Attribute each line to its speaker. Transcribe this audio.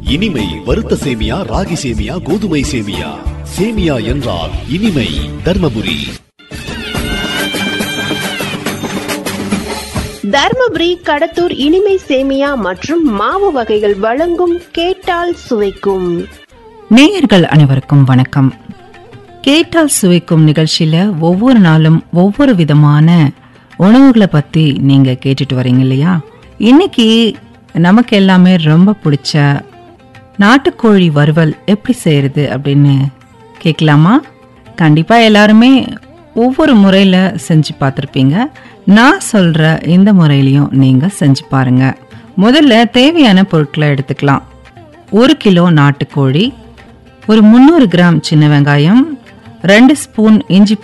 Speaker 1: இனிமை வறுத்த சேமியா ராகி சேமியா கோதுமை சேமியா சேமியா என்றால் இனிமை தர்மபுரி
Speaker 2: தர்மபுரி கடத்தூர் இனிமை சேமியா மற்றும் மாவு வகைகள் வழங்கும் கேட்டால் சுவைக்கும்
Speaker 3: நேயர்கள் அனைவருக்கும் வணக்கம் கேட்டால் சுவைக்கும் நிகழ்ச்சியில ஒவ்வொரு நாளும் ஒவ்வொரு விதமான உணவுகளை பத்தி நீங்க கேட்டுட்டு வரீங்க இல்லையா இன்னைக்கு நமக்கு எல்லாமே ரொம்ப பிடிச்ச நாட்டுக்கோழி வறுவல் எப்படி செய்யறது அப்படின்னு கேட்கலாமா கண்டிப்பா எல்லாருமே ஒவ்வொரு முறையில செஞ்சு பார்த்துருப்பீங்க நான் சொல்ற இந்த முறையிலையும் நீங்க செஞ்சு பாருங்க முதல்ல தேவையான பொருட்களை எடுத்துக்கலாம் ஒரு கிலோ நாட்டுக்கோழி ஒரு முந்நூறு கிராம் சின்ன வெங்காயம் ரெண்டு ஸ்பூன் இஞ்சி